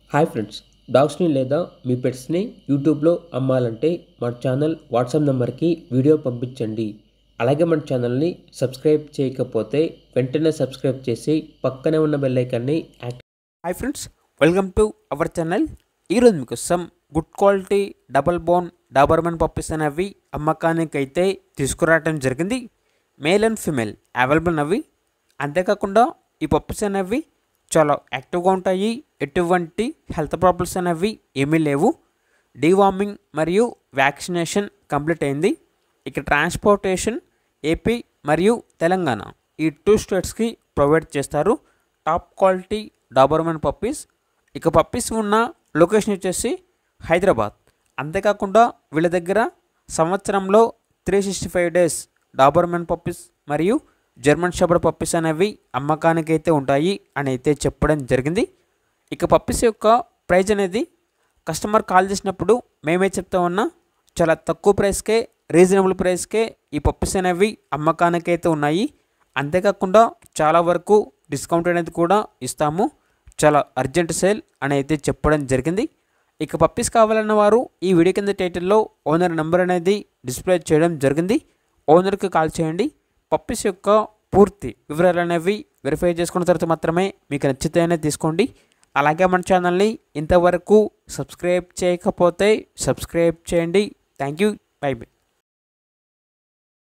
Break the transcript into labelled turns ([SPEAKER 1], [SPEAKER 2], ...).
[SPEAKER 1] hi friends డాగ్స్ని లేదా మీ పెట్స్ని యూట్యూబ్లో అమ్మాలంటే మా ఛానల్ వాట్సాప్ నెంబర్కి వీడియో పంపించండి అలాగే మన ఛానల్ని సబ్స్క్రైబ్ చేయకపోతే వెంటనే సబ్స్క్రైబ్ చేసి పక్కనే ఉన్న బెల్ ఐకాన్ని active
[SPEAKER 2] hi friends welcome to our channel ఈరోజు మీకోసం good quality double bone doberman puppies అనేవి అమ్మకానికి అయితే తీసుకురావడం జరిగింది మేల్ అండ్ ఫిమేల్ అవైలబుల్ అవి అంతేకాకుండా ఈ పప్పీస్ అనేవి చాలా యాక్టివ్గా ఉంటాయి ఎటువంటి హెల్త్ ప్రాబ్లమ్స్ అనేవి ఏమీ లేవు డీవార్మింగ్ మరియు వ్యాక్సినేషన్ కంప్లీట్ అయింది ఇక ట్రాన్స్పోర్టేషన్ ఏపీ మరియు తెలంగాణ ఈ టూ స్టేట్స్కి ప్రొవైడ్ చేస్తారు టాప్ క్వాలిటీ డాబర్మన్ పప్పీస్ ఇక పప్పీస్ ఉన్న లొకేషన్ వచ్చేసి హైదరాబాద్ అంతేకాకుండా వీళ్ళ దగ్గర సంవత్సరంలో three sixty five days doberman puppies మరియు జర్మన్ షెపర్డ్ పప్పీస్ అనేవి అమ్మకానికి అయితే ఉంటాయి అని అయితే చెప్పడం జరిగింది ఇక పప్పీస్ యొక్క ప్రైజ్ అనేది కస్టమర్ కాల్ చేసినప్పుడు మేమే చెప్తా ఉన్నా చాలా తక్కువ ప్రైస్కే రీజనబుల్ ప్రైస్కే ఈ పప్పీస్ అనేవి అమ్మకానికి అయితే ఉన్నాయి అంతేకాకుండా చాలా వరకు డిస్కౌంట్ అనేది కూడా ఇస్తాము చాలా అర్జెంట్ సేల్ అని అయితే చెప్పడం జరిగింది ఇక పప్పీస్ కావాలన్న వారు ఈ వీడియో కింద టైటిల్లో ఓనర్ నెంబర్ అనేది డిస్ప్లే చేయడం జరిగింది ఓనర్కి కాల్ చేయండి పప్పీస్ యొక్క పూర్తి వివరాలు అనేవి వెరిఫై చేసుకున్న తర్వాత మాత్రమే మీకు నచ్చితేనే తీసుకోండి అలాగే మన ఛానల్ని ఇంతవరకు సబ్స్క్రైబ్ చేయకపోతే సబ్స్క్రైబ్ చేయండి థ్యాంక్ యూ బై బై